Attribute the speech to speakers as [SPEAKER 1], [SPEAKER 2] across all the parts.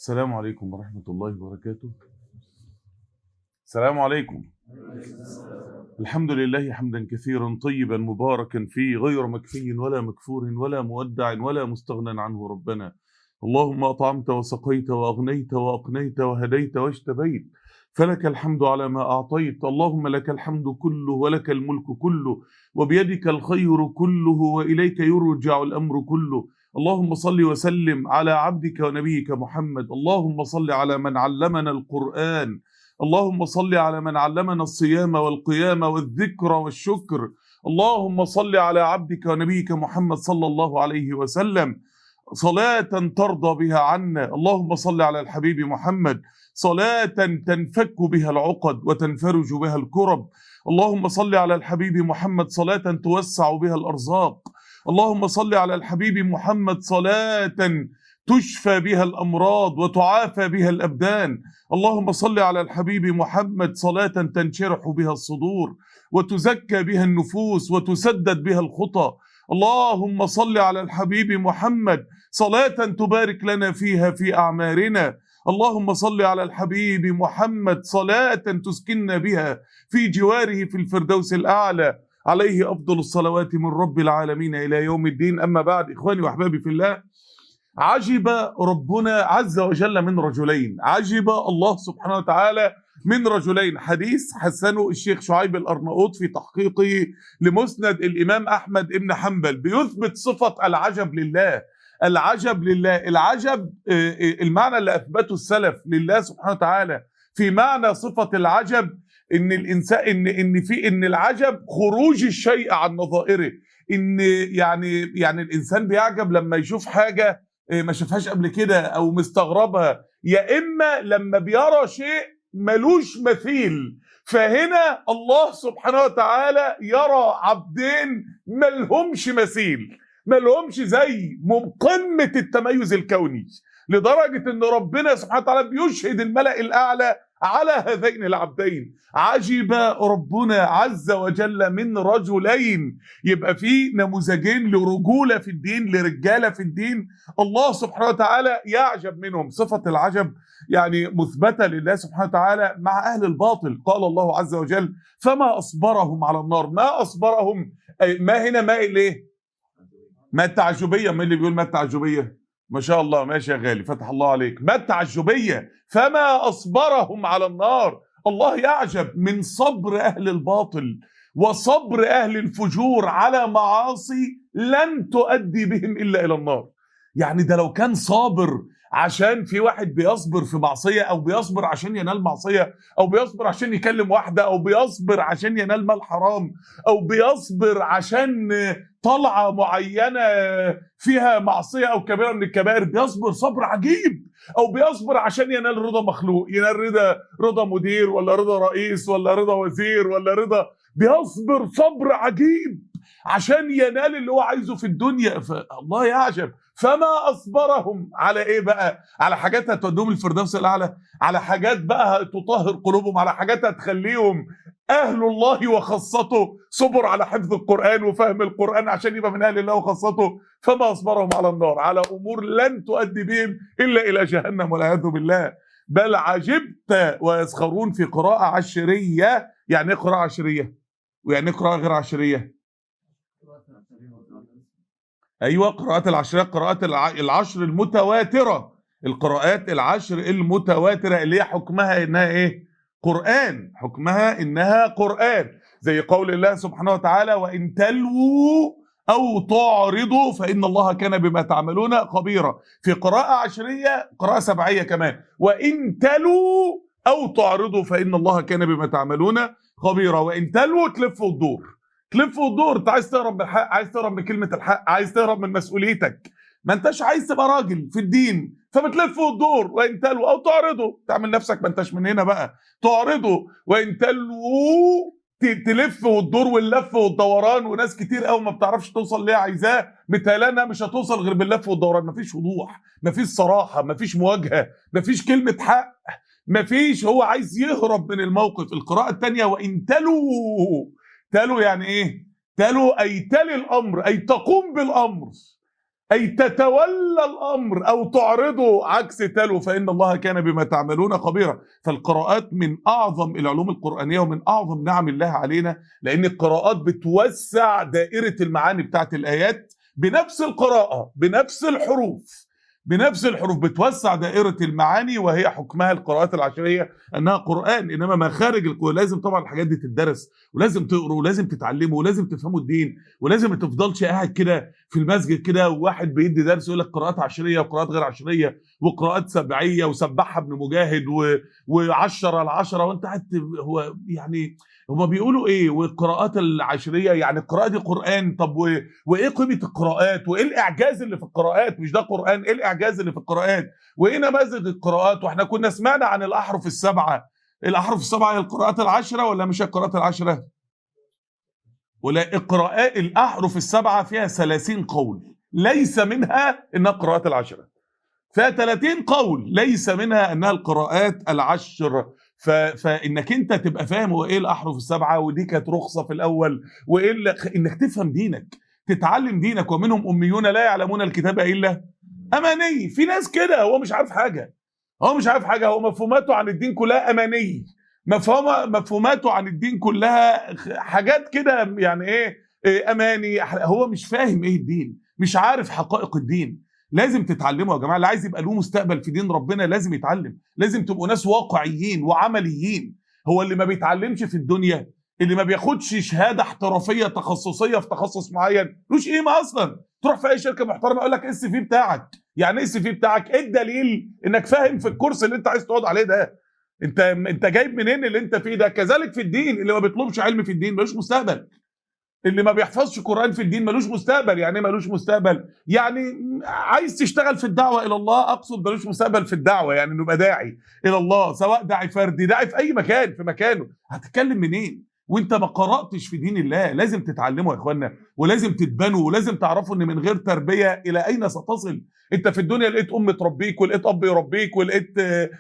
[SPEAKER 1] السلام عليكم ورحمة الله وبركاته السلام عليكم الحمد لله حمدا كثيرا طيبا مباركا فيه غير مكفي ولا مكفور ولا مودع ولا مستغنى عنه ربنا اللهم أطعمت وسقيت وأغنيت وأقنيت وهديت واجتبيت فلك الحمد على ما أعطيت اللهم لك الحمد كله ولك الملك كله وبيدك الخير كله وإليك يرجع الأمر كله اللهم صل وسلم على عبدك ونبيك محمد اللهم صل على من علمنا القرآن اللهم صل على من علمنا الصيام والقيام والذكر والشكر اللهم صل على عبدك ونبيك محمد صلى الله عليه وسلم صلاة ترضى بها عنا اللهم صل على الحبيب محمد صلاة تنفك بها العقد وتنفرج بها الكرب اللهم صل على الحبيب محمد صلاة توسع بها الأرزاق اللهم صل على الحبيب محمد صلاة تشفى بها الأمراض وتعافى بها الأبدان اللهم صل على الحبيب محمد صلاة تنشرح بها الصدور وتزكى بها النفوس وتسدد بها الخطى اللهم صل على الحبيب محمد صلاة تبارك لنا فيها في أعمارنا اللهم صل على الحبيب محمد صلاة تسكننا بها في جواره في الفردوس الأعلى عليه أفضل الصلوات من رب العالمين إلى يوم الدين أما بعد إخواني وأحبابي في الله عجب ربنا عز وجل من رجلين عجب الله سبحانه وتعالى من رجلين حديث حسنه الشيخ شعيب الأرناؤوط في تحقيقه لمسند الإمام أحمد بن حنبل بيثبت صفة العجب لله العجب لله العجب المعنى اللي أثبته السلف لله سبحانه وتعالى في معنى صفة العجب ان الانسان ان ان في ان العجب خروج الشيء عن نظائره ان يعني يعني الانسان بيعجب لما يشوف حاجه ما شافهاش قبل كده او مستغربها يا اما لما بيرى شيء ملوش مثيل فهنا الله سبحانه وتعالى يرى عبدين ملهمش مثيل ملهمش زي من قمه التميز الكوني لدرجه ان ربنا سبحانه وتعالى بيشهد الملأ الاعلى على هذين العبدين عجب ربنا عز وجل من رجلين يبقى في نموذجين لرجولة في الدين لرجالة في الدين الله سبحانه وتعالى يعجب منهم صفة العجب يعني مثبتة لله سبحانه وتعالى مع أهل الباطل قال الله عز وجل فما أصبرهم على النار ما أصبرهم ما هنا ما إليه ما التعجبية ما اللي بيقول ما التعجبية ما شاء الله ماشي يا غالي فتح الله عليك ما التعجبية فما أصبرهم على النار الله يعجب من صبر أهل الباطل وصبر أهل الفجور على معاصي لن تؤدي بهم إلا إلى النار يعني ده لو كان صابر عشان في واحد بيصبر في معصية أو بيصبر عشان ينال معصية أو بيصبر عشان يكلم واحدة أو بيصبر عشان ينال مال حرام أو بيصبر عشان طلعة معينة فيها معصية أو كبيرة من الكبائر بيصبر صبر عجيب أو بيصبر عشان ينال رضا مخلوق ينال رضا رضا مدير ولا رضا رئيس ولا رضا وزير ولا رضا بيصبر صبر عجيب عشان ينال اللي هو عايزه في الدنيا فالله يعجب فما اصبرهم على ايه بقى على حاجات هتوديهم الفردوس الاعلى على حاجات بقى تطهر قلوبهم على حاجات هتخليهم اهل الله وخاصته صبر على حفظ القران وفهم القران عشان يبقى من اهل الله وخاصته فما اصبرهم على النار على امور لن تؤدي بهم الا الى جهنم والعياذ بالله بل عجبت ويسخرون في قراءه عشريه يعني ايه قراءه عشريه ويعني ايه قراءه غير عشريه ايوه قراءات العشريه قراءات العشر المتواتره القراءات العشر المتواتره اللي هي حكمها انها ايه قران حكمها انها قران زي قول الله سبحانه وتعالى وان تلووا او تعرضوا فان الله كان بما تعملون خبيرا في قراءه عشريه قراءه سبعيه كمان وان تلوا او تعرضوا فان الله كان بما تعملون خبيرا وان تلوا تلف وتدور تلف وتدور انت عايز تهرب من الحق عايز تهرب من كلمه الحق عايز تهرب من مسؤوليتك ما انتش عايز تبقى راجل في الدين فبتلف وتدور وان تلوا او تعرضوا تعمل نفسك ما انتش من هنا بقى تعرضوا وان تلوا تلف وتدور واللف والدوران وناس كتير قوي ما بتعرفش توصل ليه عايزاه متهيألها مش هتوصل غير باللف والدوران مفيش وضوح مفيش صراحه مفيش مواجهه مفيش كلمه حق مفيش هو عايز يهرب من الموقف القراءه الثانيه وان تلوا تلو يعني ايه تلو اي تلي الامر اي تقوم بالامر أي تتولى الأمر أو تعرضه عكس تلو فإن الله كان بما تعملون خبيرا فالقراءات من أعظم العلوم القرآنية ومن أعظم نعم الله علينا لأن القراءات بتوسع دائرة المعاني بتاعت الآيات بنفس القراءة بنفس الحروف بنفس الحروف بتوسع دائرة المعاني وهي حكمها القراءات العشرية أنها قرآن إنما ما خارج القرآن لازم طبعا الحاجات دي تدرس ولازم تقروا ولازم تتعلموا ولازم تفهموا الدين ولازم ما تفضلش قاعد كده في المسجد كده وواحد بيدي درس يقول لك قراءات عشرية وقراءات غير عشرية وقراءات سبعية وسبحها ابن مجاهد و... وعشرة على عشرة وانت قاعد هو يعني هما بيقولوا ايه والقراءات العشريه يعني القراءه دي قران طب و... وايه قيمه القراءات وايه الاعجاز اللي في القراءات مش ده قران ايه الاعجاز اللي في القراءات وايه نماذج القراءات واحنا كنا سمعنا عن الاحرف السبعه الاحرف السبعه هي القراءات العشره ولا مش القراءات العشره ولا القراءات الاحرف السبعه فيها 30 قول ليس منها انها القراءات العشره فيها 30 قول ليس منها انها القراءات العشر ف... فانك انت تبقى فاهم هو ايه الاحرف السبعه ودي كانت رخصه في الاول وايه اللي... انك تفهم دينك تتعلم دينك ومنهم اميون لا يعلمون الكتاب الا اماني في ناس كده هو مش عارف حاجه هو مش عارف حاجه هو مفهوماته عن الدين كلها اماني مفهوم مفهوماته عن الدين كلها حاجات كده يعني ايه, إيه اماني هو مش فاهم ايه الدين مش عارف حقائق الدين لازم تتعلموا يا جماعه اللي عايز يبقى له مستقبل في دين ربنا لازم يتعلم لازم تبقوا ناس واقعيين وعمليين هو اللي ما بيتعلمش في الدنيا اللي ما بياخدش شهاده احترافيه تخصصيه في تخصص معين ملوش قيمه اصلا تروح في اي شركه محترمه يقول لك ايه السي في بتاعك يعني ايه السي في بتاعك ايه الدليل انك فاهم في الكورس اللي انت عايز تقعد عليه ده انت انت جايب منين اللي انت فيه ده كذلك في الدين اللي ما بيطلبش علم في الدين ملوش مستقبل اللي ما بيحفظش قرآن في الدين ملوش مستقبل يعني ايه ملوش مستقبل يعني عايز تشتغل في الدعوة إلى الله أقصد ملوش مستقبل في الدعوة يعني إنه يبقى داعي إلى الله سواء داعي فردي داعي في أي مكان في مكانه هتتكلم منين وانت ما قرأتش في دين الله لازم تتعلموا يا اخوانا ولازم تتبنوا ولازم تعرفوا ان من غير تربية الى اين ستصل انت في الدنيا لقيت ام تربيك ولقيت اب يربيك ولقيت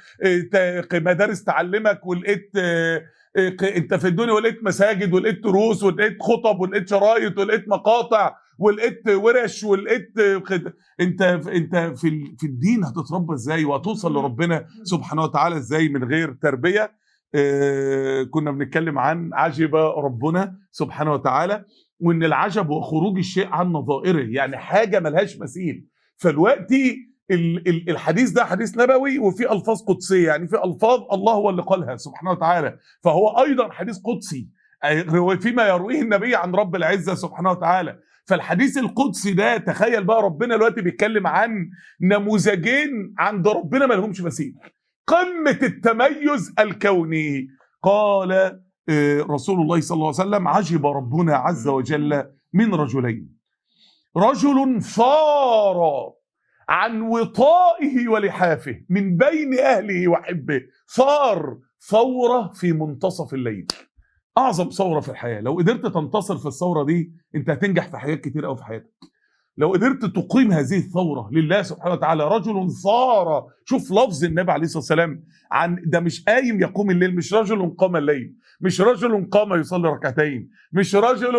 [SPEAKER 1] مدارس تعلمك ولقيت انت في الدنيا ولقيت مساجد ولقيت دروس ولقيت خطب ولقيت شرايط ولقيت مقاطع ولقيت ورش ولقيت انت انت في في الدين هتتربى ازاي وهتوصل لربنا سبحانه وتعالى ازاي من غير تربيه اه كنا بنتكلم عن عجب ربنا سبحانه وتعالى وان العجب هو خروج الشيء عن نظائره يعني حاجه ملهاش مثيل فالوقتي الحديث ده حديث نبوي وفي الفاظ قدسيه يعني في الفاظ الله هو اللي قالها سبحانه وتعالى فهو ايضا حديث قدسي فيما يرويه النبي عن رب العزه سبحانه وتعالى فالحديث القدسي ده تخيل بقى ربنا دلوقتي بيتكلم عن نموذجين عند ربنا ما لهمش مثيل قمه التميز الكوني قال رسول الله صلى الله عليه وسلم عجب ربنا عز وجل من رجلين رجل صار عن وطائه ولحافه من بين اهله وحبه صار ثوره في منتصف الليل اعظم ثوره في الحياه لو قدرت تنتصر في الثوره دي انت هتنجح في حاجات كتير قوي في حياتك لو قدرت تقيم هذه الثوره لله سبحانه وتعالى رجل ثار شوف لفظ النبي عليه الصلاه والسلام عن ده مش قايم يقوم الليل مش رجل قام الليل مش رجل قام يصلي ركعتين مش رجل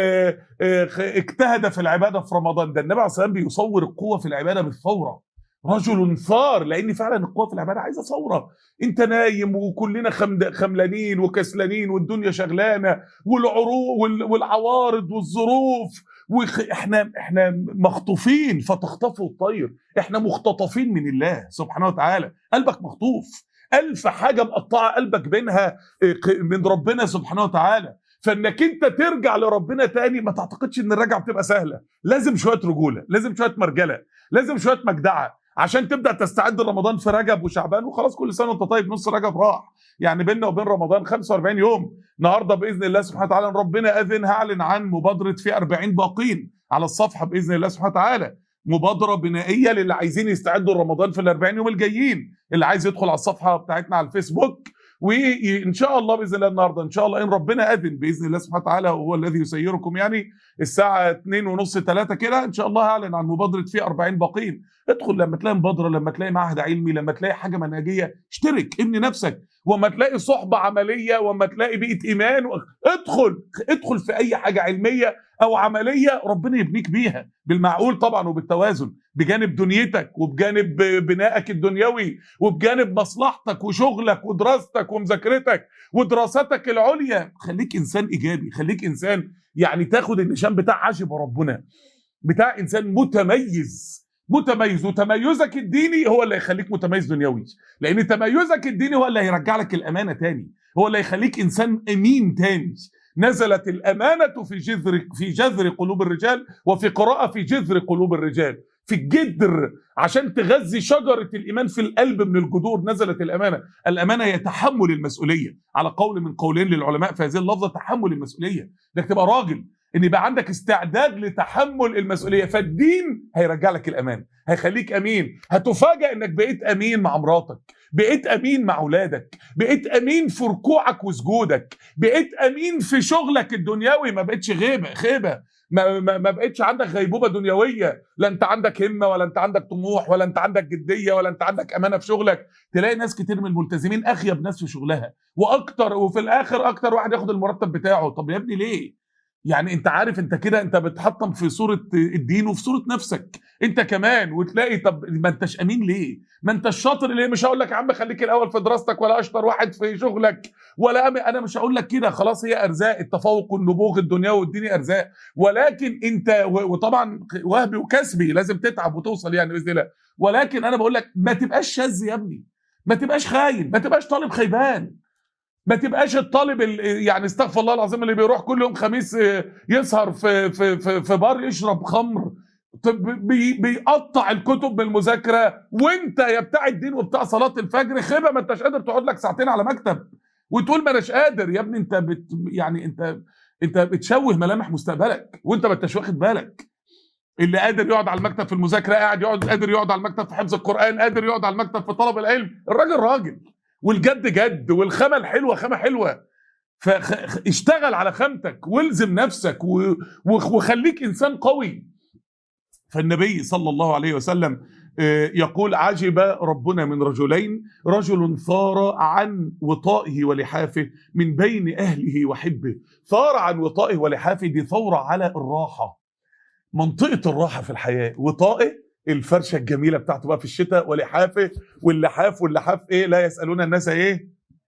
[SPEAKER 1] اجتهد في العباده في رمضان ده النبي عليه الصلاه والسلام بيصور القوه في العباده بالثوره رجل ثار لان فعلا القوه في العباده عايزه ثوره انت نايم وكلنا خملانين وكسلانين والدنيا شغلانه والعروق والعوارض والظروف واحنا احنا مخطوفين فتخطفه الطير احنا مختطفين من الله سبحانه وتعالى قلبك مخطوف ألف حاجة مقطعة قلبك بينها من ربنا سبحانه وتعالى فانك انت ترجع لربنا تاني ما تعتقدش ان الرجعه بتبقى سهله لازم شويه رجوله لازم شويه مرجله لازم شويه مجدعه عشان تبدا تستعد لرمضان في رجب وشعبان وخلاص كل سنه وانت طيب نص رجب راح يعني بيننا وبين رمضان 45 يوم النهارده باذن الله سبحانه وتعالى ربنا اذن هعلن عن مبادره في 40 باقين على الصفحه باذن الله سبحانه وتعالى مبادره بنائيه للي عايزين يستعدوا لرمضان في ال 40 يوم الجايين اللي عايز يدخل على الصفحه بتاعتنا على الفيسبوك وان شاء الله باذن الله النهارده ان شاء الله ان ربنا اذن باذن الله سبحانه وتعالى هو الذي يسيركم يعني الساعه 2 ونص 3 كده ان شاء الله هعلن عن مبادره في 40 باقين ادخل لما تلاقي مبادره لما تلاقي معهد علمي لما تلاقي حاجه منهجيه اشترك ابني نفسك وما تلاقي صحبه عمليه وما تلاقي بيئه ايمان و... ادخل ادخل في اي حاجه علميه او عمليه ربنا يبنيك بيها بالمعقول طبعا وبالتوازن بجانب دنيتك وبجانب بنائك الدنيوي وبجانب مصلحتك وشغلك ودراستك ومذاكرتك ودراستك العليا خليك انسان ايجابي خليك انسان يعني تاخد النشان بتاع عجب ربنا بتاع انسان متميز متميز وتميزك الديني هو اللي هيخليك متميز دنيوي لان تميزك الديني هو اللي هيرجع لك الامانه تاني هو اللي هيخليك انسان امين تاني نزلت الامانه في جذر في جذر قلوب الرجال وفي قراءه في جذر قلوب الرجال في الجدر عشان تغذي شجره الايمان في القلب من الجذور نزلت الامانه الامانه هي تحمل المسؤوليه على قول من قولين للعلماء في هذه اللفظه تحمل المسؤوليه انك تبقى راجل ان يبقى عندك استعداد لتحمل المسؤوليه فالدين هيرجع لك الامان هيخليك امين هتفاجئ انك بقيت امين مع مراتك بقيت امين مع اولادك بقيت امين في ركوعك وسجودك بقيت امين في شغلك الدنيوي ما بقتش غيبه خيبه ما, ما, ما بقتش عندك غيبوبه دنيويه لا انت عندك همه ولا انت عندك طموح ولا انت عندك جديه ولا انت عندك امانه في شغلك تلاقي ناس كتير من الملتزمين اخيب ناس في شغلها واكتر وفي الاخر اكتر واحد ياخد المرتب بتاعه طب يا ابني ليه يعني انت عارف انت كده انت بتحطم في صوره الدين وفي صوره نفسك انت كمان وتلاقي طب ما انتش امين ليه ما انتش شاطر ليه مش هقول لك يا عم خليك الاول في دراستك ولا اشطر واحد في شغلك ولا أم... انا مش هقول لك كده خلاص هي ارزاق التفوق والنبوغ الدنيوي والديني ارزاق ولكن انت وطبعا وهبي وكسبي لازم تتعب وتوصل يعني باذن الله ولكن انا بقول لك ما تبقاش شاذ يا ابني ما تبقاش خاين ما تبقاش طالب خيبان ما تبقاش الطالب يعني استغفر الله العظيم اللي بيروح كل يوم خميس يسهر في في في, في بار يشرب خمر بي بيقطع الكتب بالمذاكره وانت يا بتاع الدين وبتاع صلاه الفجر خيبه ما انتش قادر تقعد لك ساعتين على مكتب وتقول ما اناش قادر يا ابني انت بت يعني انت انت بتشوه ملامح مستقبلك وانت ما انتش واخد بالك اللي قادر يقعد على المكتب في المذاكره قاعد يقعد قادر يقعد على المكتب في حفظ القران قادر يقعد على المكتب في طلب العلم الراجل راجل والجد جد والخامه الحلوه خامه حلوه فاشتغل على خامتك والزم نفسك وخليك انسان قوي فالنبي صلى الله عليه وسلم يقول عجب ربنا من رجلين رجل ثار عن وطائه ولحافه من بين اهله وحبه ثار عن وطائه ولحافه دي ثوره على الراحه منطقه الراحه في الحياه وطائه الفرشه الجميله بتاعته بقى في الشتاء ولحافه واللحاف واللحاف ايه لا يسالون الناس ايه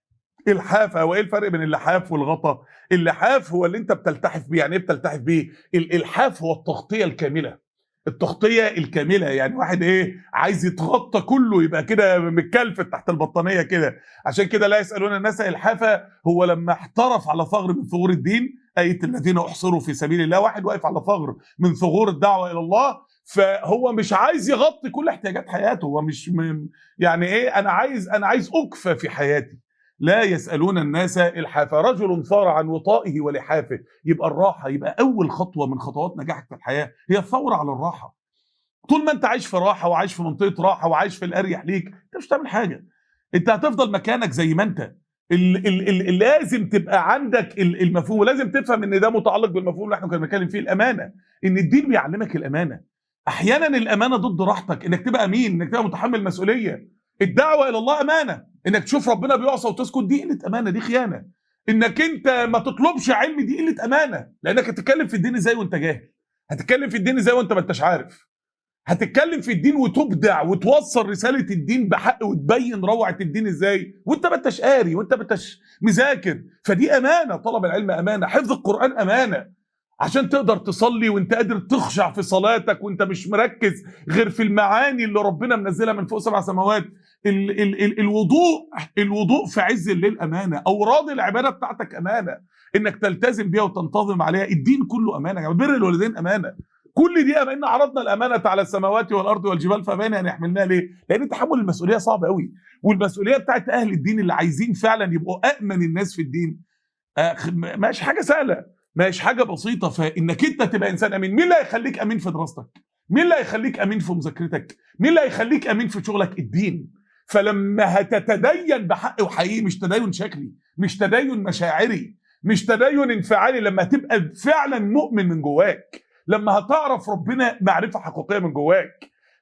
[SPEAKER 1] الحاف هو ايه الفرق بين اللحاف والغطا اللحاف هو اللي انت بتلتحف بيه يعني ايه بتلتحف بيه الالحاف هو التغطيه الكامله التغطيه الكامله يعني واحد ايه عايز يتغطى كله يبقى كده متكلف تحت البطانيه كده عشان كده لا يسالون الناس الحافه هو لما احترف على ثغر من ثغور الدين ايه الذين احصروا في سبيل الله واحد واقف على ثغر من ثغور الدعوه الى الله فهو مش عايز يغطي كل احتياجات حياته هو مش م... يعني ايه انا عايز انا عايز اكفى في حياتي لا يسالون الناس الحافه رجل ثار عن وطائه ولحافه يبقى الراحه يبقى اول خطوه من خطوات نجاحك في الحياه هي الثوره على الراحه طول ما انت عايش في راحه وعايش في منطقه راحه وعايش في الاريح ليك انت مش هتعمل حاجه انت هتفضل مكانك زي ما انت ال ال ال لازم تبقى عندك المفهوم ولازم تفهم ان ده متعلق بالمفهوم اللي احنا كنا بنتكلم فيه الامانه ان الدين بيعلمك الامانه احيانا الامانه ضد راحتك انك تبقى امين انك تبقى متحمل مسؤوليه الدعوه الى الله امانه انك تشوف ربنا بيعصى وتسكت دي قله امانه دي خيانه انك انت ما تطلبش علم دي قله امانه لانك هتتكلم في الدين ازاي وانت جاهل هتتكلم في الدين ازاي وانت ما انتش عارف هتتكلم في الدين وتبدع وتوصل رساله الدين بحق وتبين روعه الدين ازاي وانت ما انتش قاري وانت ما انتش مذاكر فدي امانه طلب العلم امانه حفظ القران امانه عشان تقدر تصلي وانت قادر تخشع في صلاتك وانت مش مركز غير في المعاني اللي ربنا منزلها من فوق سبع سماوات ال ال ال الوضوء الوضوء في عز الليل امانه اوراد العباده بتاعتك امانه انك تلتزم بيها وتنتظم عليها الدين كله امانه يعني بر الوالدين امانه كل دي امانه عرضنا الامانه على السماوات والارض والجبال فبين ان يحملناها ليه؟ لان تحمل المسؤوليه صعب قوي والمسؤوليه بتاعت اهل الدين اللي عايزين فعلا يبقوا امن الناس في الدين آه مش حاجه سهله مش حاجه بسيطه فانك انت تبقى انسان امين مين اللي هيخليك امين في دراستك مين اللي هيخليك امين في مذاكرتك مين اللي هيخليك امين في شغلك الدين فلما هتتدين بحق وحقيقي مش تدين شكلي مش تدين مشاعري مش تدين انفعالي لما تبقى فعلا مؤمن من جواك لما هتعرف ربنا معرفه حقيقيه من جواك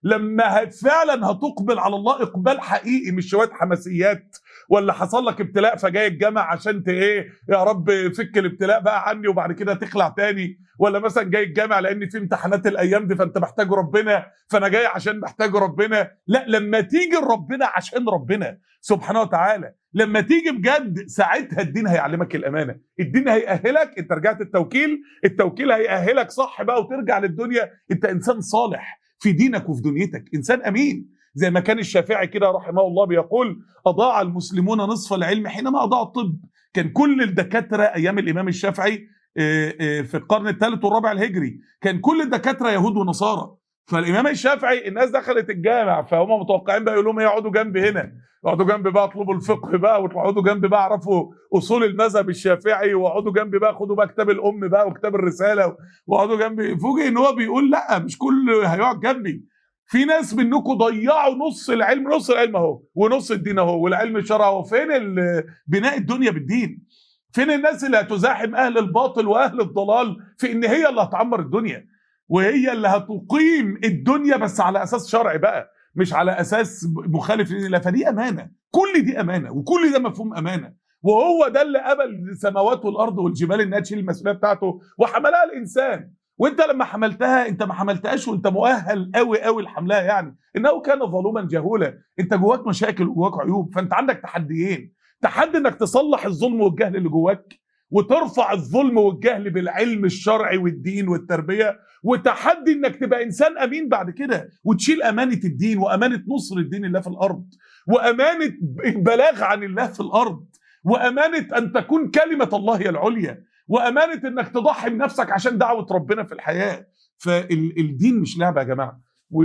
[SPEAKER 1] لما فعلا هتقبل على الله اقبال حقيقي مش شويه حماسيات ولا حصل لك ابتلاء فجاي الجامع عشان ت ايه يا رب فك الابتلاء بقى عني وبعد كده تخلع تاني ولا مثلا جاي الجامع لان في امتحانات الايام دي فانت محتاج ربنا فانا جاي عشان محتاج ربنا لا لما تيجي لربنا عشان ربنا سبحانه وتعالى لما تيجي بجد ساعتها الدين هيعلمك الامانه الدين هيأهلك انت رجعت التوكيل التوكيل هيأهلك صح بقى وترجع للدنيا انت انسان صالح في دينك وفي دنيتك انسان امين زي ما كان الشافعي كده رحمه الله بيقول اضاع المسلمون نصف العلم حينما اضاع الطب كان كل الدكاتره ايام الامام الشافعي في القرن الثالث والرابع الهجري كان كل الدكاتره يهود ونصارى فالامام الشافعي الناس دخلت الجامع فهم متوقعين بقى يقول لهم يقعدوا جنبي هنا يقعدوا جنبي بقى اطلبوا الفقه بقى وتقعدوا جنبي بقى اعرفوا اصول المذهب الشافعي واقعدوا جنبي بقى خدوا بقى كتاب الام بقى وكتاب الرساله واقعدوا جنبي فوجئ ان هو بيقول لا مش كل هيقعد جنبي في ناس منكم ضيعوا نص العلم نص العلم اهو ونص الدين اهو والعلم الشرع اهو فين بناء الدنيا بالدين فين الناس اللي هتزاحم اهل الباطل واهل الضلال في ان هي اللي هتعمر الدنيا وهي اللي هتقيم الدنيا بس على اساس شرعي بقى مش على اساس مخالف لدين الله فدي امانه كل دي امانه وكل ده مفهوم امانه وهو ده اللي قبل السماوات والارض والجبال انها تشيل المسؤوليه بتاعته وحملها الانسان وانت لما حملتها انت ما حملتهاش وانت مؤهل قوي قوي لحملها يعني انه كان ظلوما جهولا انت جواك مشاكل وجواك عيوب فانت عندك تحديين تحدي انك تصلح الظلم والجهل اللي جواك وترفع الظلم والجهل بالعلم الشرعي والدين والتربيه وتحدي انك تبقى انسان امين بعد كده وتشيل امانه الدين وامانه نصر الدين الله في الارض وامانه البلاغ عن الله في الارض وامانه ان تكون كلمه الله هي العليا وامانه انك تضحي بنفسك عشان دعوه ربنا في الحياه فالدين مش لعبه يا جماعه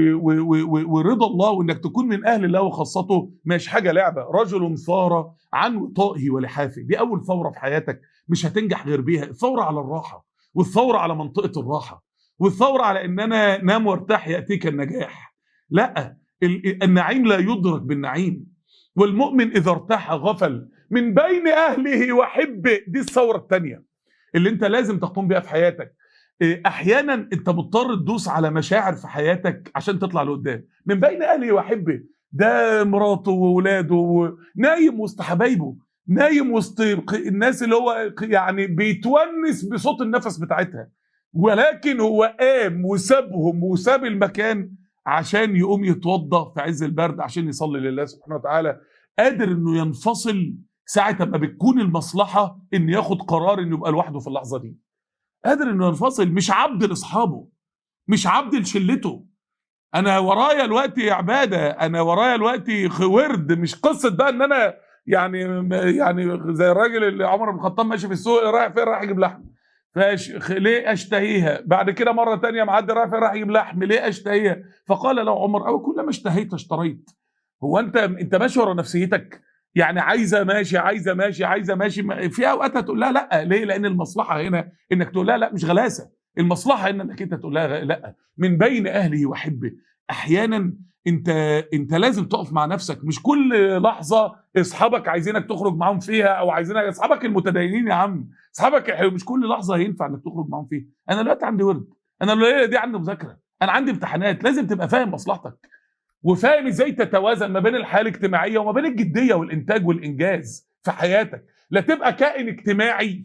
[SPEAKER 1] ورضا الله وانك تكون من اهل الله وخاصته مش حاجه لعبه رجل ثار عن وطائه ولحافه دي اول ثوره في حياتك مش هتنجح غير بيها الثوره على الراحه والثوره على منطقه الراحه والثوره على ان انا نام وارتاح ياتيك النجاح لا النعيم لا يدرك بالنعيم والمؤمن اذا ارتاح غفل من بين اهله وحبه دي الثوره الثانيه اللي انت لازم تقوم بيها في حياتك احيانا انت مضطر تدوس على مشاعر في حياتك عشان تطلع لقدام من بين اهله وحبه ده مراته وولاده نايم وسط حبايبه نايم وسط الناس اللي هو يعني بيتونس بصوت النفس بتاعتها ولكن هو قام وسابهم وساب المكان عشان يقوم يتوضا في عز البرد عشان يصلي لله سبحانه وتعالى قادر انه ينفصل ساعه ما بتكون المصلحه ان ياخد قرار انه يبقى لوحده في اللحظه دي قادر انه ينفصل مش عبد لاصحابه مش عبد لشلته انا ورايا الوقت عباده انا ورايا الوقت ورد مش قصه بقى ان انا يعني يعني زي الراجل اللي عمر بن الخطاب ماشي في السوق رايح فين رايح يجيب لحم فاش ليه اشتهيها بعد كده مره تانية معدي رايح فين رايح يجيب لحم ليه اشتهيها فقال له عمر او كلما اشتهيت اشتريت هو انت انت ماشي ورا نفسيتك يعني عايزه ماشي عايزه ماشي عايزه ماشي في اوقات هتقول لها لا ليه لان المصلحه هنا انك تقول لها لا مش غلاسه المصلحه هنا انك انت تقول لها لا من بين اهله وحبه احيانا انت انت لازم تقف مع نفسك مش كل لحظه اصحابك عايزينك تخرج معاهم فيها او عايزينك اصحابك المتدينين يا عم اصحابك مش كل لحظه ينفع انك تخرج معاهم فيها انا دلوقتي عندي ورد انا الليله دي عندي مذاكره انا عندي امتحانات لازم تبقى فاهم مصلحتك وفاهم ازاي تتوازن ما بين الحياه الاجتماعيه وما بين الجديه والانتاج والانجاز في حياتك لا تبقى كائن اجتماعي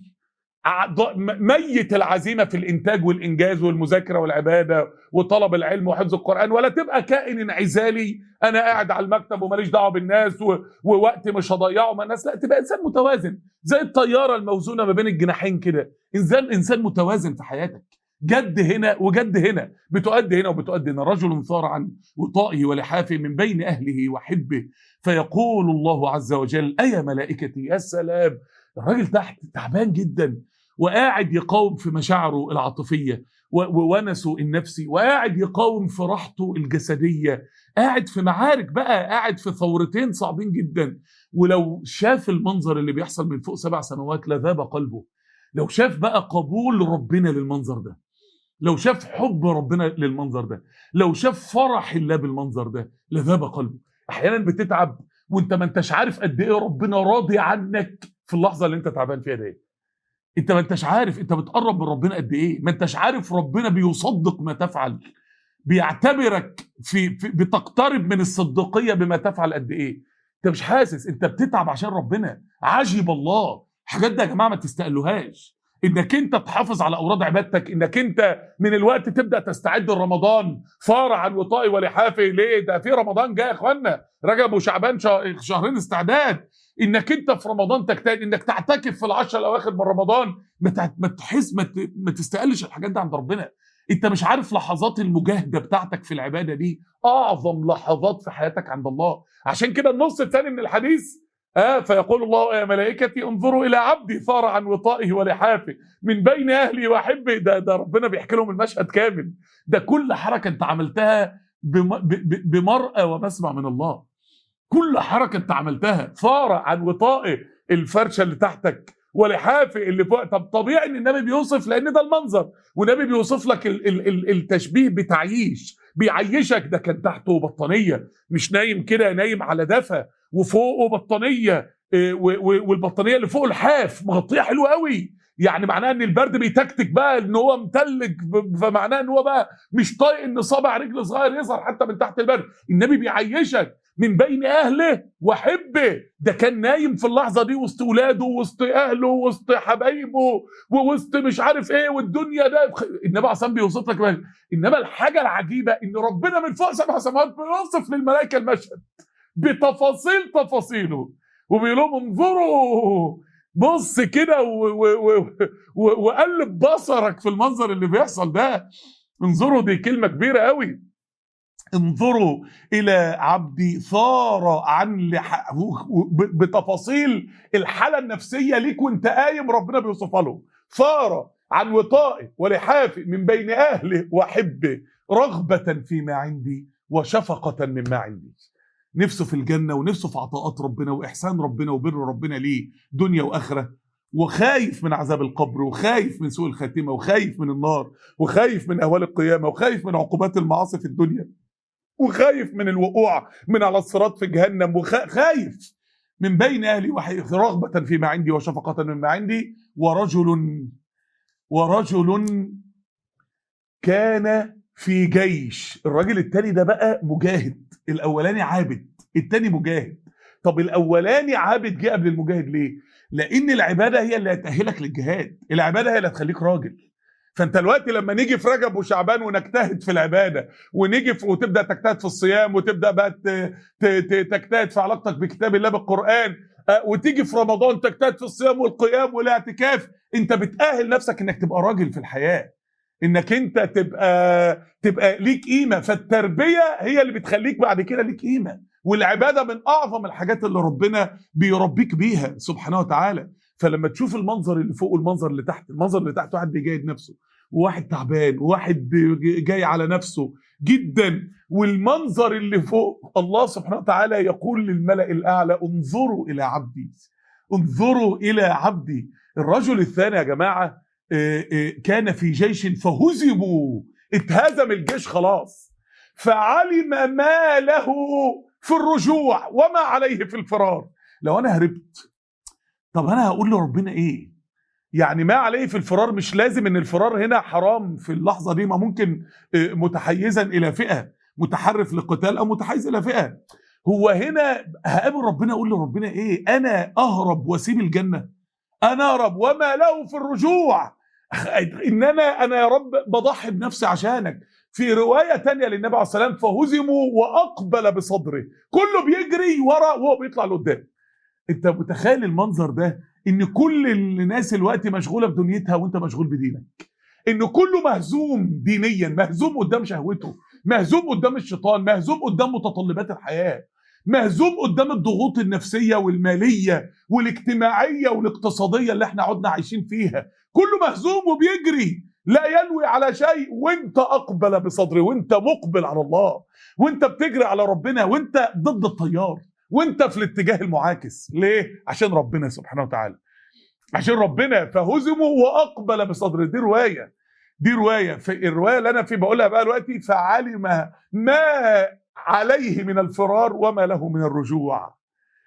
[SPEAKER 1] ميت العزيمه في الانتاج والانجاز والمذاكره والعباده وطلب العلم وحفظ القران ولا تبقى كائن انعزالي انا قاعد على المكتب وماليش دعوه بالناس و... ووقتي مش هضيعه مع الناس لا تبقى انسان متوازن زي الطياره الموزونه ما بين الجناحين كده انسان انسان متوازن في حياتك جد هنا وجد هنا بتؤدي هنا وبتؤدي هنا رجل ثار عن وطائه ولحافه من بين اهله وحبه فيقول الله عز وجل ايا ملائكتي يا سلام الراجل تحت تعبان جدا وقاعد يقاوم في مشاعره العاطفيه وونسه النفسي وقاعد يقاوم في راحته الجسديه قاعد في معارك بقى قاعد في ثورتين صعبين جدا ولو شاف المنظر اللي بيحصل من فوق سبع سنوات لذاب قلبه لو شاف بقى قبول ربنا للمنظر ده لو شاف حب ربنا للمنظر ده لو شاف فرح الله بالمنظر ده لذاب قلبه احيانا بتتعب وانت ما انتش عارف قد ايه ربنا راضي عنك في اللحظه اللي انت تعبان فيها دي انت ما انتش عارف انت بتقرب من ربنا قد ايه ما انتش عارف ربنا بيصدق ما تفعل بيعتبرك في, في بتقترب من الصديقيه بما تفعل قد ايه انت مش حاسس انت بتتعب عشان ربنا عجب الله الحاجات دي يا جماعه ما تستقلوهاش انك انت تحافظ على اوراد عبادتك انك انت من الوقت تبدا تستعد لرمضان فارعا وطائي ولحافي ليه ده في رمضان جاي يا اخوانا رجب وشعبان شه- شهرين استعداد انك انت في رمضان تجتهد انك تعتكف في العشر الاواخر من رمضان ما تع- ما تحس ما, ت- ما تستقلش الحاجات دي عند ربنا انت مش عارف لحظات المجاهده بتاعتك في العباده دي اعظم لحظات في حياتك عند الله عشان كده النص الثاني من الحديث آه فيقول الله يا ملائكتي انظروا الى عبدي صار عن وطائه ولحافه من بين اهلي واحبه ده ده ربنا بيحكي لهم المشهد كامل ده كل حركه انت عملتها بم- ب- ب- بمرأى ومسمع من الله كل حركه انت عملتها صار عن وطائه الفرشه اللي تحتك ولحافه اللي فوق طب طبيعي ان النبي بيوصف لان ده المنظر والنبي بيوصف لك ال ال ال التشبيه بتعييش بيعيشك ده كان تحته بطانيه مش نايم كده نايم على دفا وفوقه بطانيه إيه، و- و- والبطانيه اللي فوق الحاف مغطيه حلو قوي يعني معناه ان البرد بيتكتك بقى ان هو متلج ب- فمعناه ان هو بقى مش طايق ان صابع رجل صغير يظهر حتى من تحت البرد النبي بيعيشك من بين اهله وحبه ده كان نايم في اللحظه دي وسط ولاده وسط اهله وسط حبايبه ووسط مش عارف ايه والدنيا ده النبي عصام بيوصف لك بقى. انما الحاجه العجيبه ان ربنا من فوق سبع سماوات بيوصف للملائكه المشهد بتفاصيل تفاصيله وبيقول لهم انظروا بص كده و- و- و- و- وقلب بصرك في المنظر اللي بيحصل ده انظروا دي كلمه كبيره قوي انظروا الى عبدي ثار عن لح... ب- بتفاصيل الحاله النفسيه ليك وانت قايم ربنا بيوصفها له ثار عن وطائه ولحافه من بين اهله وحبه رغبه فيما عندي وشفقه مما عندي نفسه في الجنه ونفسه في عطاءات ربنا واحسان ربنا وبر ربنا ليه دنيا واخره وخايف من عذاب القبر وخايف من سوء الخاتمه وخايف من النار وخايف من اهوال القيامه وخايف من عقوبات المعاصي في الدنيا وخايف من الوقوع من على الصراط في جهنم وخايف من بين اهلي وحي- رغبه فيما عندي وشفقه مما عندي ورجل ورجل كان في جيش الراجل التاني ده بقى مجاهد الاولاني عابد التاني مجاهد طب الاولاني عابد جه قبل المجاهد ليه لان العباده هي اللي هتاهلك للجهاد العباده هي اللي هتخليك راجل فانت دلوقتي لما نيجي في رجب وشعبان ونجتهد في العباده ونيجي في وتبدا تجتهد في الصيام وتبدا بقى ت- ت- ت- تجتهد في علاقتك بكتاب الله بالقران آه، وتيجي في رمضان تجتهد في الصيام والقيام والاعتكاف انت بتاهل نفسك انك تبقى راجل في الحياه انك انت تبقى تبقى ليك قيمه فالتربيه هي اللي بتخليك بعد كده ليك قيمه والعباده من اعظم الحاجات اللي ربنا بيربيك بيها سبحانه وتعالى فلما تشوف المنظر اللي فوق والمنظر اللي تحت المنظر اللي تحت واحد بيجاهد نفسه وواحد تعبان وواحد جاي على نفسه جدا والمنظر اللي فوق الله سبحانه وتعالى يقول للملأ الأعلى انظروا إلى عبدي انظروا إلى عبدي الرجل الثاني يا جماعة آه، آه، كان في جيش فهزموا اتهزم الجيش خلاص فعلم ما له في الرجوع وما عليه في الفرار لو انا هربت طب انا هقول لربنا ايه يعني ما عليه في الفرار مش لازم ان الفرار هنا حرام في اللحظه دي ما ممكن آه، متحيزا الى فئه متحرف للقتال او متحيز الى فئه هو هنا هقابل ربنا اقول لربنا ايه انا اهرب واسيب الجنه انا اهرب وما له في الرجوع ان انا انا يا رب بضحي بنفسي عشانك في روايه تانية للنبي عليه الصلاه والسلام فهزموا واقبل بصدره كله بيجري ورا وهو بيطلع لقدام انت متخيل المنظر ده ان كل الناس الوقت مشغوله بدنيتها وانت مشغول بدينك ان كله مهزوم دينيا مهزوم قدام شهوته مهزوم قدام الشيطان مهزوم قدام متطلبات الحياه مهزوم قدام الضغوط النفسيه والماليه والاجتماعيه والاقتصاديه اللي احنا عدنا عايشين فيها كله مهزوم وبيجري لا ينوي على شيء وانت اقبل بصدره وانت مقبل على الله وانت بتجري على ربنا وانت ضد التيار وانت في الاتجاه المعاكس ليه عشان ربنا سبحانه وتعالى عشان ربنا فهزموا واقبل بصدره دي روايه دي روايه في الروايه اللي انا في بقولها بقى دلوقتي فعلم ما عليه من الفرار وما له من الرجوع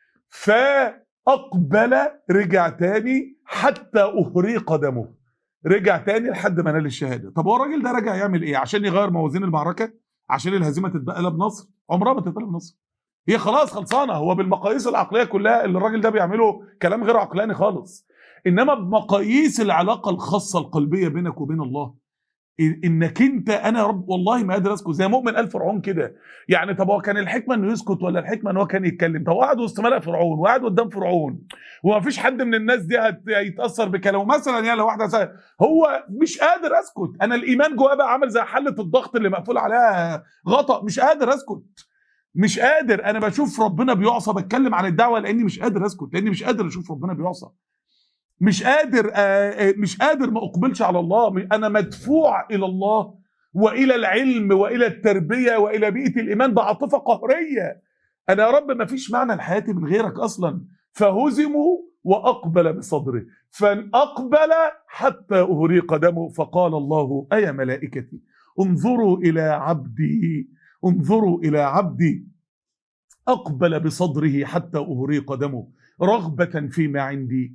[SPEAKER 1] فاقبل رجع تاني حتى اهريق دمه رجع تاني لحد ما نال الشهاده طب هو الراجل ده رجع يعمل ايه عشان يغير موازين المعركه عشان الهزيمه تتبقى بنصر عمرها ما تتبقى بنصر هي خلاص خلصانه هو بالمقاييس العقليه كلها اللي الراجل ده بيعمله كلام غير عقلاني خالص انما بمقاييس العلاقه الخاصه القلبيه بينك وبين الله إن- انك انت انا يا رب والله ما قادر اسكت زي مؤمن ال فرعون كده يعني طب هو كان الحكمه انه يسكت ولا الحكمه ان هو كان يتكلم طب هو قاعد وسط ملأ فرعون وقاعد قدام فرعون وما فيش حد من الناس دي هت- هيتاثر بكلامه مثلا يعني لو واحده سأل هو مش قادر اسكت انا الايمان جواه بقى عامل زي حله الضغط اللي مقفول عليها غطا مش قادر اسكت مش قادر انا بشوف ربنا بيعصى بتكلم عن الدعوه لاني مش قادر اسكت لاني مش قادر اشوف ربنا بيعصى مش قادر آه، آه، مش قادر ما اقبلش على الله انا مدفوع الى الله والى العلم والى التربيه والى بيئه الايمان بعاطفه قهريه انا يا رب ما فيش معنى لحياتي من غيرك اصلا فهزموا واقبل بصدره فاقبل حتى اهريق دمه فقال الله ايا ملائكتي انظروا الى عبدي انظروا الى عبدي اقبل بصدره حتى اهريق دمه رغبه فيما عندي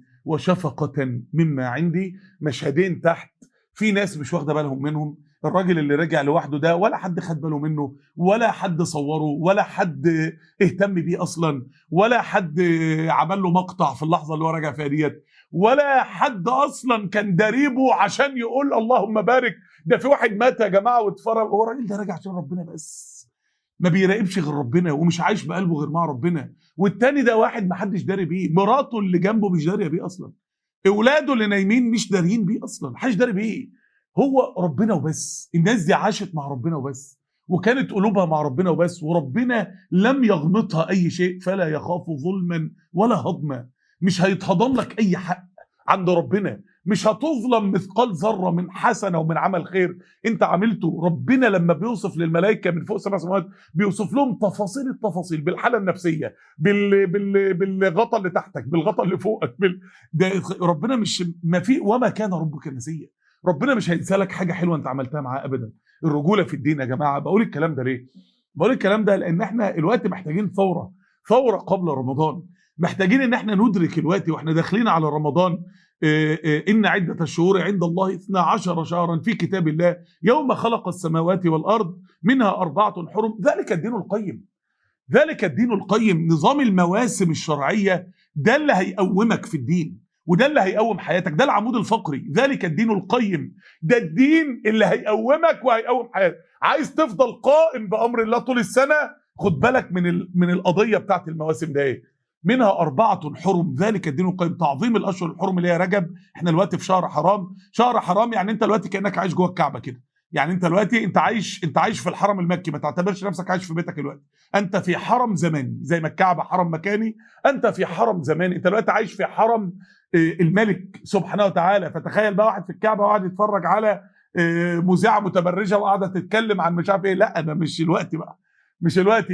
[SPEAKER 1] وشفقه مما عندي مشهدين تحت في ناس مش واخده بالهم منهم الراجل اللي رجع لوحده ده ولا حد خد باله منه ولا حد صوره ولا حد اهتم بيه اصلا ولا حد عمل له مقطع في اللحظه اللي هو راجع فيها ديت ولا حد اصلا كان داريبه عشان يقول اللهم بارك ده في واحد مات يا جماعه واتفرج هو الراجل ده راجع عشان ربنا بس ما بيراقبش غير ربنا ومش عايش بقلبه غير مع ربنا والتاني ده واحد ما حدش داري بيه مراته اللي جنبه مش داريه بيه اصلا اولاده اللي نايمين مش داريين بيه اصلا محدش داري بيه هو ربنا وبس الناس دي عاشت مع ربنا وبس وكانت قلوبها مع ربنا وبس وربنا لم يغمطها اي شيء فلا يخاف ظلما ولا هضما مش هيتهضم لك اي حق عند ربنا مش هتظلم مثقال ذره من حسنه ومن عمل خير انت عملته ربنا لما بيوصف للملائكه من فوق سبع سماوات بيوصف لهم تفاصيل التفاصيل بالحاله النفسيه بال بال بالغطا اللي تحتك بالغطا اللي فوقك بال ده ربنا مش ما في وما كان ربك نسيا ربنا مش هينسى لك حاجه حلوه انت عملتها معاه ابدا الرجوله في الدين يا جماعه بقول الكلام ده ليه بقول الكلام ده لان احنا الوقت محتاجين ثوره ثوره قبل رمضان محتاجين ان احنا ندرك الوقت واحنا داخلين على رمضان آه، آه، ان عده الشهور عند الله 12 شهرا في كتاب الله يوم خلق السماوات والارض منها اربعه حرم ذلك الدين القيم ذلك الدين القيم نظام المواسم الشرعيه ده اللي هيقومك في الدين وده اللي هيقوم حياتك ده العمود الفقري ذلك الدين القيم ده الدين اللي هيقومك وهيقوم حياتك عايز تفضل قائم بامر الله طول السنه خد بالك من ال... من القضيه بتاعت المواسم ده ايه منها أربعة حرم ذلك الدين القيم تعظيم الأشهر الحرم اللي هي رجب احنا دلوقتي في شهر حرام شهر حرام يعني انت دلوقتي كأنك عايش جوه الكعبة كده يعني انت دلوقتي انت عايش انت عايش في الحرم المكي ما تعتبرش نفسك عايش في بيتك دلوقتي انت في حرم زماني زي ما الكعبة حرم مكاني انت في حرم زماني انت دلوقتي عايش في حرم آه، الملك سبحانه وتعالى فتخيل بقى واحد في الكعبة وقاعد يتفرج على آه، مذيعة متبرجة وقاعدة تتكلم عن مش عارف ايه لا ده مش الوقت بقى مش الوقت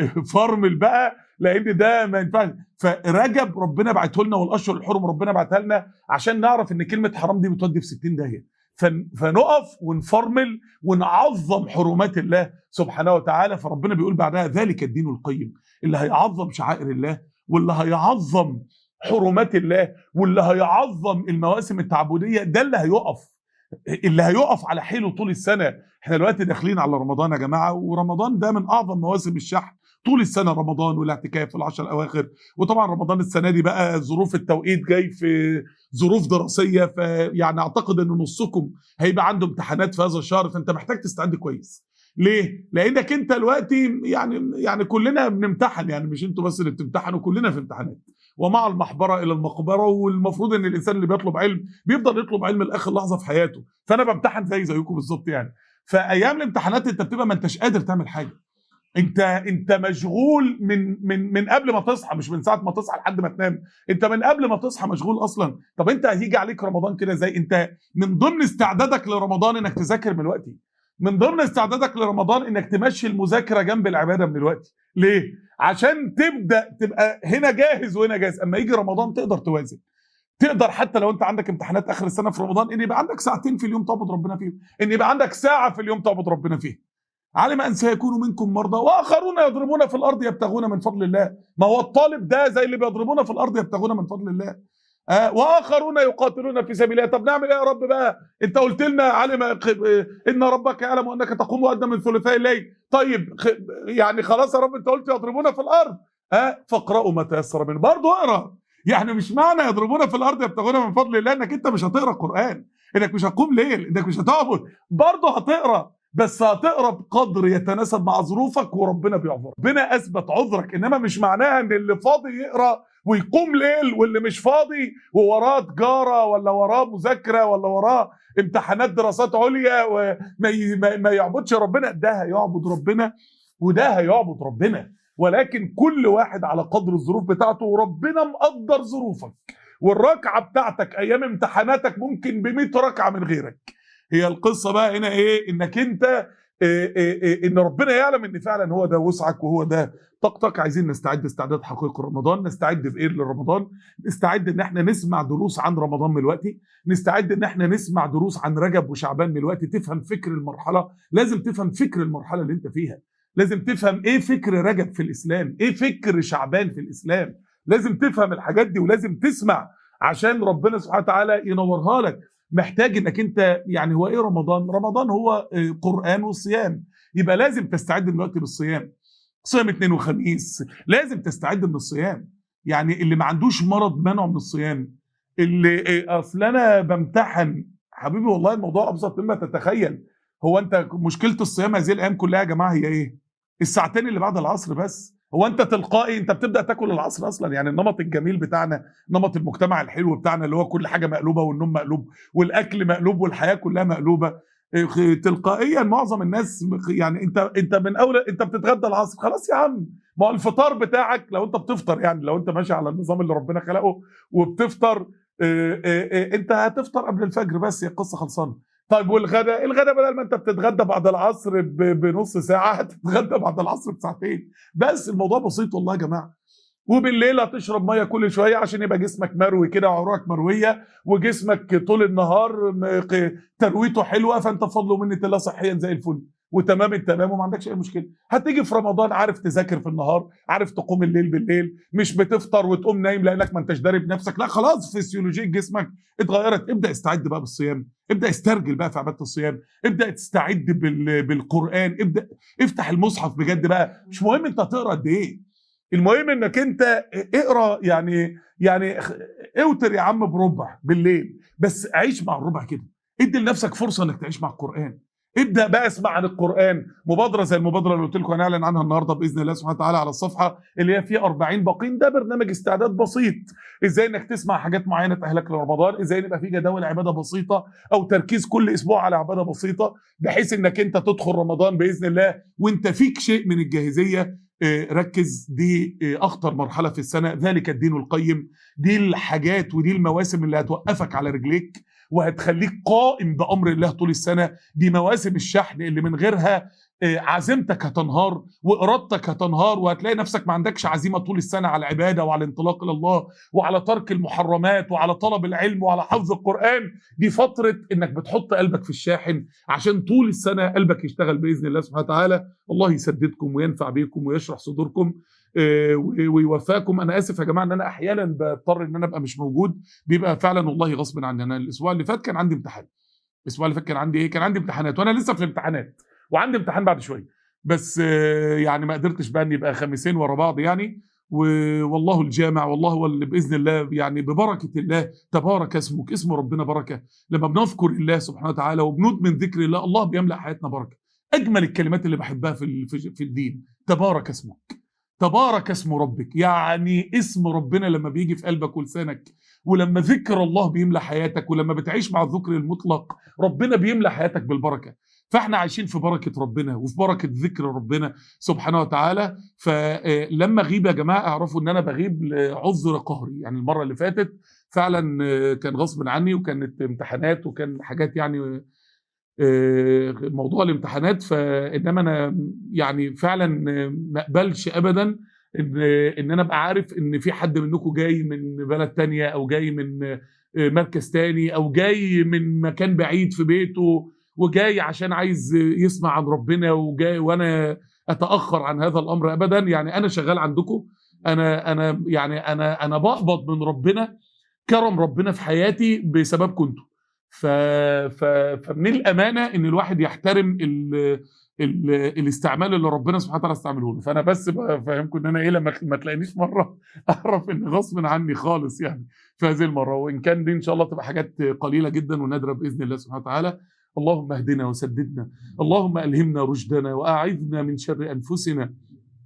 [SPEAKER 1] فرمل بقى لان ده ما ينفعش فرجب ربنا بعته لنا والاشهر الحرم ربنا بعتها لنا عشان نعرف ان كلمه حرام دي بتودي في 60 داهيه فن- فنقف ونفرمل ونعظم حرمات الله سبحانه وتعالى فربنا بيقول بعدها ذلك الدين القيم اللي هيعظم شعائر الله واللي هيعظم حرمات الله واللي هيعظم المواسم التعبديه ده اللي هيقف اللي هيقف على حيله طول السنه احنا دلوقتي داخلين على رمضان يا جماعه ورمضان ده من اعظم مواسم الشحن طول السنه رمضان والاعتكاف في العشر الاواخر وطبعا رمضان السنه دي بقى ظروف التوقيت جاي في ظروف دراسيه فيعني اعتقد ان نصكم هيبقى عنده امتحانات في هذا الشهر فانت محتاج تستعد كويس ليه؟ لانك انت دلوقتي يعني يعني كلنا بنمتحن يعني مش انتوا بس اللي بتمتحنوا كلنا في امتحانات ومع المحبره الى المقبره والمفروض ان الانسان اللي بيطلب علم بيفضل يطلب علم لاخر لحظه في حياته فانا بمتحن زي زيكم بالظبط يعني فايام الامتحانات انت بتبقى ما انتش قادر تعمل حاجه انت انت مشغول من من من قبل ما تصحى مش من ساعه ما تصحى لحد ما تنام انت من قبل ما تصحى مشغول اصلا طب انت هيجي عليك رمضان كده ازاي انت من ضمن استعدادك لرمضان انك تذاكر من الوقت من ضمن استعدادك لرمضان انك تمشي المذاكره جنب العباده من الوقت ليه عشان تبدا تبقى هنا جاهز وهنا جاهز اما يجي رمضان تقدر توازن تقدر حتى لو انت عندك امتحانات اخر السنه في رمضان ان يبقى عندك ساعتين في اليوم تعبد ربنا فيهم ان يبقى عندك ساعه في اليوم تعبد ربنا فيها علم ان سيكون منكم مرضى واخرون يضربون في الارض يبتغون من فضل الله ما هو الطالب ده زي اللي بيضربون في الارض يبتغون من فضل الله آه واخرون يقاتلون في سبيل الله طب نعمل ايه يا رب بقى انت قلت لنا علم ان ربك يعلم انك تقوم ادنى من ثلثي الليل طيب يعني خلاص يا رب انت قلت يضربون في الارض ها آه فاقرأوا ما تيسر منه برضه اقرا يعني مش معنى يضربون في الارض يبتغون من فضل الله انك انت مش هتقرا قران انك مش هتقوم ليل انك مش هتعبد برضه هتقرا بس هتقرا بقدر يتناسب مع ظروفك وربنا بيعذر ربنا اثبت عذرك انما مش معناها ان اللي فاضي يقرا ويقوم ليل واللي مش فاضي ووراه تجاره ولا وراه مذاكره ولا وراه امتحانات دراسات عليا وما ما يعبدش ربنا ده هيعبد ربنا وده هيعبد ربنا ولكن كل واحد على قدر الظروف بتاعته وربنا مقدر ظروفك والركعه بتاعتك ايام امتحاناتك ممكن ب 100 ركعه من غيرك هي القصه بقى هنا ايه انك انت إيه إيه إيه ان ربنا يعلم ان فعلا هو ده وسعك وهو ده طاقتك عايزين نستعد استعداد حقيقي رمضان نستعد بايه لرمضان نستعد ان احنا نسمع دروس عن رمضان من الوقت نستعد ان احنا نسمع دروس عن رجب وشعبان من الوقت تفهم فكر المرحله لازم تفهم فكر المرحله اللي انت فيها لازم تفهم ايه فكر رجب في الاسلام ايه فكر شعبان في الاسلام لازم تفهم الحاجات دي ولازم تسمع عشان ربنا سبحانه وتعالى ينورها لك محتاج انك انت يعني هو ايه رمضان رمضان هو قران وصيام يبقى لازم تستعد دلوقتي للصيام صيام اثنين وخميس لازم تستعد من الصيام يعني اللي ما عندوش مرض منعه من الصيام اللي اصل انا بمتحن حبيبي والله الموضوع ابسط مما تتخيل هو انت مشكله الصيام هذه الايام كلها يا جماعه هي ايه الساعتين اللي بعد العصر بس هو انت تلقائي انت بتبدا تاكل العصر اصلا يعني النمط الجميل بتاعنا نمط المجتمع الحلو بتاعنا اللي هو كل حاجه مقلوبه والنوم مقلوب والاكل مقلوب والحياه كلها مقلوبه تلقائيا معظم الناس يعني انت انت من اول انت بتتغدى العصر خلاص يا عم ما هو الفطار بتاعك لو انت بتفطر يعني لو انت ماشي على النظام اللي ربنا خلقه وبتفطر اه اه اه انت هتفطر قبل الفجر بس هي القصه خلصانه طيب والغداء الغداء بدل ما انت بتتغدى بعد العصر بنص ساعه هتتغدى بعد العصر بساعتين بس الموضوع بسيط والله يا جماعه وبالليل هتشرب ميه كل شويه عشان يبقى جسمك مروي كده وعروقك مرويه وجسمك طول النهار ترويته حلوه فانت بفضل منه الله صحيا زي الفل وتمام التمام وما عندكش اي مشكله هتيجي في رمضان عارف تذاكر في النهار عارف تقوم الليل بالليل مش بتفطر وتقوم نايم لانك ما انتش داري بنفسك لا خلاص فسيولوجيه جسمك اتغيرت ابدا استعد بقى بالصيام ابدا استرجل بقى في عباده الصيام ابدا تستعد بالقران ابدا افتح المصحف بجد بقى مش مهم انت هتقرا قد ايه المهم انك انت اقرا يعني يعني اوتر يا عم بربع بالليل بس عيش مع الربع كده ادي لنفسك فرصه انك تعيش مع القران ابدا بقى اسمع عن القران مبادره زي المبادره اللي قلت لكم هنعلن عنها النهارده باذن الله سبحانه وتعالى على الصفحه اللي هي فيها 40 باقين ده برنامج استعداد بسيط ازاي انك تسمع حاجات معينه تاهلك لرمضان ازاي يبقى في جداول عباده بسيطه او تركيز كل اسبوع على عباده بسيطه بحيث انك انت تدخل رمضان باذن الله وانت فيك شيء من الجاهزيه ركز دي اخطر مرحله في السنه ذلك الدين القيم دي الحاجات ودي المواسم اللي هتوقفك على رجليك وهتخليك قائم بامر الله طول السنه دي مواسم الشحن اللي من غيرها عزيمتك هتنهار وارادتك هتنهار وهتلاقي نفسك ما عندكش عزيمه طول السنه على العباده وعلى الانطلاق الى الله وعلى ترك المحرمات وعلى طلب العلم وعلى حفظ القران دي فتره انك بتحط قلبك في الشاحن عشان طول السنه قلبك يشتغل باذن الله سبحانه وتعالى الله يسددكم وينفع بيكم ويشرح صدوركم ويوفاكم انا اسف يا جماعه ان انا احيانا بضطر ان انا ابقى مش موجود بيبقى فعلا والله غصب عني انا الاسبوع اللي فات كان عندي امتحان الاسبوع اللي فات كان عندي ايه كان عندي امتحانات وانا لسه في الامتحانات وعندي امتحان بعد شويه بس يعني ما قدرتش بقى ان يبقى خميسين ورا بعض يعني والله الجامع والله هو اللي باذن الله يعني ببركه الله تبارك اسمك اسم ربنا بركه لما بنذكر الله سبحانه وتعالى وبندمن ذكر الله الله بيملا حياتنا بركه اجمل الكلمات اللي بحبها في في الدين تبارك اسمك تبارك اسم ربك يعني اسم ربنا لما بيجي في قلبك ولسانك ولما ذكر الله بيملى حياتك ولما بتعيش مع الذكر المطلق ربنا بيملى حياتك بالبركه فاحنا عايشين في بركه ربنا وفي بركه ذكر ربنا سبحانه وتعالى فلما اغيب يا جماعه اعرفوا ان انا بغيب لعذر قهري يعني المره اللي فاتت فعلا كان غصب عني وكانت امتحانات وكان حاجات يعني موضوع الامتحانات فانما انا يعني فعلا ما اقبلش ابدا ان ان انا ابقى عارف ان في حد منكم جاي من بلد تانية او جاي من مركز تاني او جاي من مكان بعيد في بيته وجاي عشان عايز يسمع عن ربنا وجاي وانا اتاخر عن هذا الامر ابدا يعني انا شغال عندكم انا انا يعني انا انا بقبض من ربنا كرم ربنا في حياتي بسببكم انتوا ف... ف... فمن الامانه ان الواحد يحترم ال... ال... الاستعمال اللي ربنا سبحانه وتعالى استعمله له فانا بس بفهمكم ان انا ايه لما ما تلاقينيش مره اعرف ان غصب عني خالص يعني في هذه المره وان كان دي ان شاء الله تبقى حاجات قليله جدا ونادره باذن الله سبحانه وتعالى اللهم اهدنا وسددنا اللهم الهمنا رشدنا واعذنا من شر انفسنا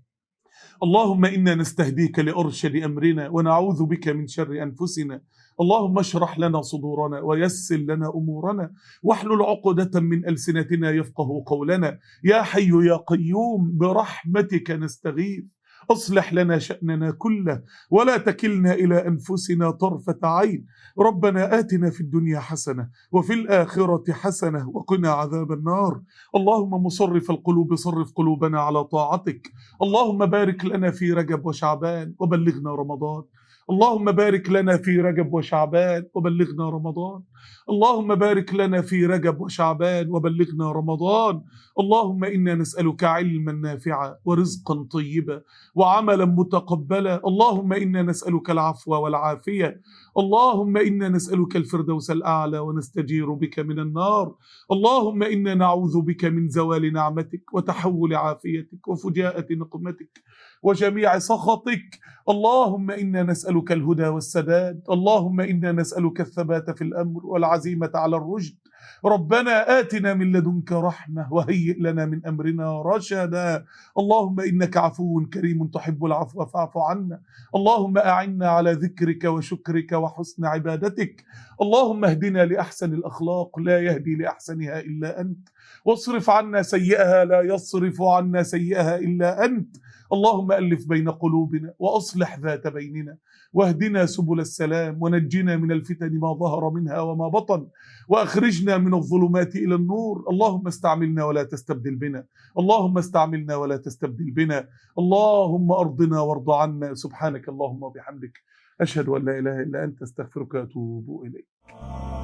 [SPEAKER 1] اللهم انا نستهديك لارشد امرنا ونعوذ بك من شر انفسنا اللهم اشرح لنا صدورنا ويسر لنا امورنا واحلل عقدة من السنتنا يفقه قولنا يا حي يا قيوم برحمتك نستغيث اصلح لنا شأننا كله ولا تكلنا إلى أنفسنا طرفة عين ربنا آتنا في الدنيا حسنة وفي الآخرة حسنة وقنا عذاب النار اللهم مصرف القلوب صرف قلوبنا على طاعتك اللهم بارك لنا في رجب وشعبان وبلغنا رمضان اللهم بارك لنا في رجب وشعبان وبلغنا رمضان اللهم بارك لنا في رجب وشعبان وبلغنا رمضان اللهم انا نسالك علما نافعا ورزقا طيبا وعملا متقبلا اللهم انا نسالك العفو والعافيه اللهم انا نسالك الفردوس الاعلى ونستجير بك من النار اللهم انا نعوذ بك من زوال نعمتك وتحول عافيتك وفجاءه نقمتك وجميع سخطك اللهم انا نسالك الهدى والسداد اللهم انا نسالك الثبات في الامر والعزيمه على الرشد ربنا آتنا من لدنك رحمة وهيئ لنا من أمرنا رشدا اللهم إنك عفو كريم تحب العفو فاعف عنا اللهم أعنا على ذكرك وشكرك وحسن عبادتك اللهم اهدنا لأحسن الأخلاق لا يهدي لأحسنها إلا أنت واصرف عنا سيئها لا يصرف عنا سيئها إلا أنت اللهم ألف بين قلوبنا وأصلح ذات بيننا واهدنا سبل السلام ونجنا من الفتن ما ظهر منها وما بطن واخرجنا من الظلمات الى النور اللهم استعملنا ولا تستبدل بنا اللهم استعملنا ولا تستبدل بنا اللهم ارضنا وارض عنا سبحانك اللهم وبحمدك اشهد ان لا اله الا انت استغفرك واتوب اليك